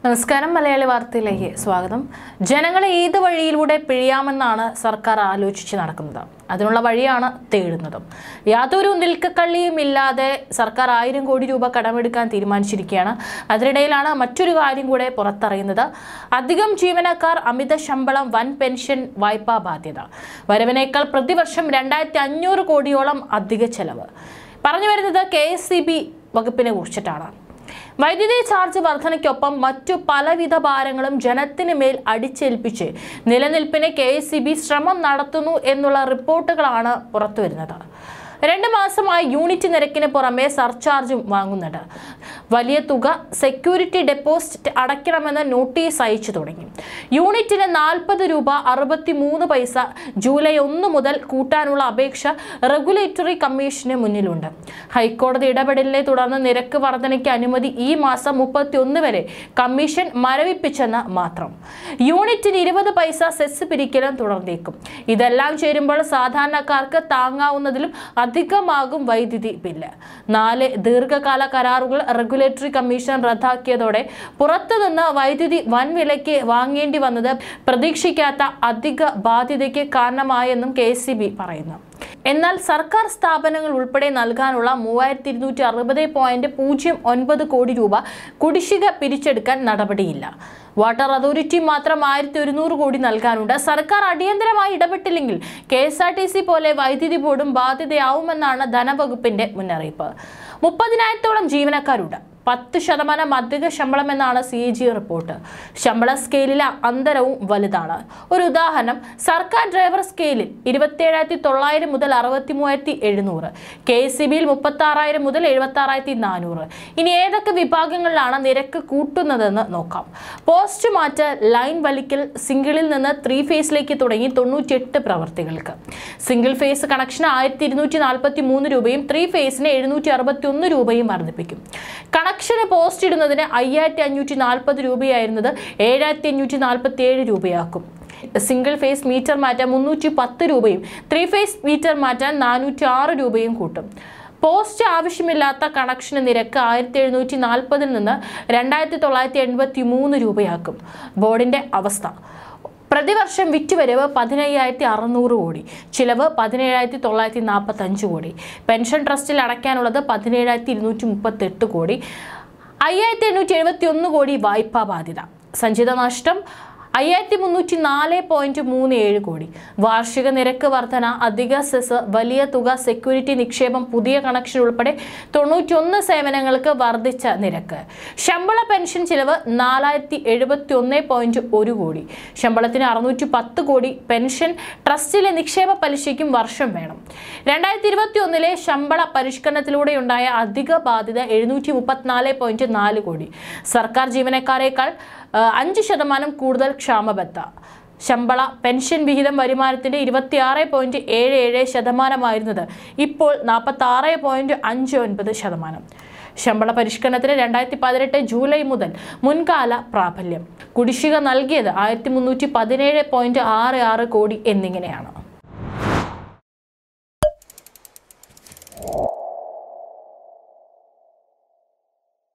നമസ്കാരം മലയാളി വാർത്തയിലേക്ക് സ്വാഗതം ജനങ്ങളെ ഏത് വഴിയിലൂടെ പിഴിയാമെന്നാണ് സർക്കാർ ആലോചിച്ച് നടക്കുന്നത് അതിനുള്ള വഴിയാണ് തേടുന്നതും യാതൊരു നിൽക്കക്കള്ളിയും ഇല്ലാതെ സർക്കാർ ആയിരം കോടി രൂപ കടമെടുക്കാൻ തീരുമാനിച്ചിരിക്കുകയാണ് അതിനിടയിലാണ് മറ്റൊരു കാര്യം കൂടെ പുറത്തറിയുന്നത് അധികം ജീവനക്കാർ അമിത ശമ്പളം വൻ പെൻഷൻ വായ്പാ ബാധ്യത വരവിനേക്കാൾ പ്രതിവർഷം രണ്ടായിരത്തി അഞ്ഞൂറ് കോടിയോളം അധിക ചെലവ് പറഞ്ഞു വരുന്നത് കെ എസ് സി ബി വകുപ്പിനെ കുറിച്ചിട്ടാണ് വൈദ്യുതി ചാർജ് വർധനയ്ക്കൊപ്പം മറ്റു പലവിധ ഭാരങ്ങളും ജനത്തിന് മേൽ അടിച്ചേൽപ്പിച്ച് നിലനിൽപ്പിന് കെ ശ്രമം നടത്തുന്നു എന്നുള്ള റിപ്പോർട്ടുകളാണ് പുറത്തുവരുന്നത് രണ്ട് മാസമായി യൂണിറ്റ് നിരക്കിന് പുറമെ സർചാർജും വാങ്ങുന്നുണ്ട് വലിയ തുക സെക്യൂരിറ്റി ഡെപ്പോസിറ്റ് അടയ്ക്കണമെന്ന് നോട്ടീസ് അയച്ചു തുടങ്ങി യൂണിറ്റിന് നാൽപ്പത് രൂപ അറുപത്തി മൂന്ന് പൈസ ജൂലൈ ഒന്ന് മുതൽ കൂട്ടാനുള്ള അപേക്ഷ റെഗുലേറ്ററി കമ്മീഷന് മുന്നിലുണ്ട് ഹൈക്കോടതി ഇടപെടലിനെ തുടർന്ന് നിരക്ക് വർധനയ്ക്ക് അനുമതി ഈ മാസം മുപ്പത്തി ഒന്ന് വരെ കമ്മീഷൻ മരവിപ്പിച്ചെന്ന് മാത്രം യൂണിറ്റിന് ഇരുപത് പൈസ സെസ് പിരിക്കലും തുടർന്നേക്കും ഇതെല്ലാം ചേരുമ്പോൾ സാധാരണക്കാർക്ക് താങ്ങാവുന്നതിലും അധികമാകും വൈദ്യുതി ബില്ല് നാല് ദീർഘകാല കരാറുകൾ റെഗുലേറ്ററി കമ്മീഷൻ റദ്ദാക്കിയതോടെ പുറത്തുനിന്ന് വൈദ്യുതി വൻ വിലയ്ക്ക് വാങ്ങേണ്ടി വന്നത് പ്രതീക്ഷിക്കാത്ത അധിക ബാധ്യതയ്ക്ക് കാരണമായെന്നും കെ പറയുന്നു എന്നാൽ സർക്കാർ സ്ഥാപനങ്ങൾ ഉൾപ്പെടെ നൽകാനുള്ള മൂവായിരത്തി ഇരുന്നൂറ്റി അറുപത് പോയിന്റ് പൂജ്യം ഒൻപത് കോടി രൂപ കുടിശ്ശിക പിരിച്ചെടുക്കാൻ നടപടിയില്ല വാട്ടർ അതോറിറ്റി മാത്രം ആയിരത്തി ഒരുന്നൂറ് കോടി നൽകാനുണ്ട് സർക്കാർ അടിയന്തരമായി ഇടപെട്ടില്ലെങ്കിൽ K S R T C പോലെ വൈദ്യുതി ബോർഡും ബാധ്യതയാവുമെന്നാണ് ധനവകുപ്പിന്റെ മുന്നറിയിപ്പ് മുപ്പതിനായിരത്തോളം ജീവനക്കാരുണ്ട് പത്ത് ശതമാനം അധിക ശമ്പളം എന്നാണ് സി എ ജി റിപ്പോർട്ട് ശമ്പള സ്കെയിലിലെ അന്തരവും വലുതാണ് ഒരു ഉദാഹരണം സർക്കാർ ഡ്രൈവർ സ്കെയിലിൽ ഇരുപത്തിയേഴായിരത്തി തൊള്ളായിരം മുതൽ അറുപത്തി മൂവായിരത്തി എഴുന്നൂറ് കെ എസ് സി ബിയിൽ മുപ്പത്തി ആറായിരം മുതൽ എഴുപത്തി ആറായിരത്തി നാനൂറ് ഇനി ഏതൊക്കെ വിഭാഗങ്ങളിലാണ് നിരക്ക് കൂട്ടുന്നതെന്ന് നോക്കാം പോസ്റ്റ് മാറ്റ് ലൈൻ വലിക്കൽ സിംഗിളിൽ നിന്ന് ത്രീ ഫേസിലേക്ക് തുടങ്ങി തൊണ്ണൂറ്റിയെട്ട് പ്രവർത്തികൾക്ക് സിംഗിൾ ഫേസ് കണക്ഷന് ആയിരത്തി ഇരുന്നൂറ്റി നാൽപ്പത്തി മൂന്ന് രൂപയും ത്രീ ഫേസിന് എഴുന്നൂറ്റി അറുപത്തി ഒന്ന് രൂപയും വർദ്ധിപ്പിക്കും കണക്ഷന് പോസ്റ്റ് ഇടുന്നതിന് അയ്യായിരത്തി അഞ്ഞൂറ്റി നാൽപ്പത് രൂപയായിരുന്നത് ഏഴായിരത്തി അഞ്ഞൂറ്റി നാൽപ്പത്തി ഏഴ് രൂപയാക്കും സിംഗിൾ ഫേസ് മീറ്റർ മാറ്റാൻ മുന്നൂറ്റി പത്ത് രൂപയും ത്രീ ഫേസ് മീറ്റർ മാറ്റാൻ നാനൂറ്റി ആറ് രൂപയും കൂട്ടും പോസ്റ്റ് ആവശ്യമില്ലാത്ത കണക്ഷന് നിരക്ക് ആയിരത്തി എഴുന്നൂറ്റി നാൽപ്പതിൽ നിന്ന് രണ്ടായിരത്തി തൊള്ളായിരത്തി എൺപത്തി മൂന്ന് രൂപയാക്കും ബോർഡിന്റെ അവസ്ഥ പ്രതിവർഷം വിറ്റുവരവ് പതിനയ്യായിരത്തി അറുന്നൂറ് കോടി ചിലവ് പതിനേഴായിരത്തി തൊള്ളായിരത്തി നാൽപ്പത്തി അഞ്ച് കോടി പെൻഷൻ ട്രസ്റ്റിൽ അടയ്ക്കാനുള്ളത് പതിനേഴായിരത്തി ഇരുന്നൂറ്റി മുപ്പത്തെട്ട് കോടി അയ്യായിരത്തി എണ്ണൂറ്റി എഴുപത്തി ഒന്ന് കോടി വായ്പാ ബാധ്യത സഞ്ചിത നഷ്ടം അയ്യായിരത്തി മുന്നൂറ്റി നാല് പോയിന്റ് മൂന്ന് ഏഴ് കോടി വാർഷിക നിരക്ക് വർധന അധിക സെസ് വലിയ തുക സെക്യൂരിറ്റി നിക്ഷേപം പുതിയ കണക്ഷൻ ഉൾപ്പെടെ തൊണ്ണൂറ്റൊന്ന് സേവനങ്ങൾക്ക് വർദ്ധിച്ച നിരക്ക് ശമ്പള പെൻഷൻ ചിലവ് നാലായിരത്തി എഴുപത്തി ഒന്ന് പോയിന്റ് ഒരു കോടി ശമ്പളത്തിന് അറുന്നൂറ്റി പത്ത് കോടി പെൻഷൻ ട്രസ്റ്റിലെ നിക്ഷേപ പലിശയ്ക്കും വർഷം വേണം രണ്ടായിരത്തി ഇരുപത്തി ഒന്നിലെ ശമ്പള പരിഷ്കരണത്തിലൂടെയുണ്ടായ അധിക ബാധ്യത എഴുന്നൂറ്റി മുപ്പത്തിനാല് പോയിന്റ് നാല് കോടി സർക്കാർ ജീവനക്കാരേക്കാൾ ആ, അഞ്ച് ശതമാനം കൂടുതൽ ക്ഷാമബത്ത ശമ്പള പെൻഷൻ വിഹിതം വരുമാനത്തിന്റെ ഇരുപത്തിയാറ് പോയിന്റ് ഏഴ് ഏഴ് ശതമാനമായിരുന്നത് ഇപ്പോൾ നാൽപ്പത്തി ആറ് പോയിന്റ് അഞ്ച് ഒൻപത് ശതമാനം ശമ്പള പരിഷ്കരണത്തിന് രണ്ടായിരത്തി പതിനെട്ട് ജൂലൈ മുതൽ മുൻകാല പ്രാബല്യം കുടിശ്ശിക നൽകിയത് ആയിരത്തി മുന്നൂറ്റി പതിനേഴ് പോയിന്റ് ആറ് ആറ് കോടി എന്നിങ്ങനെയാണ്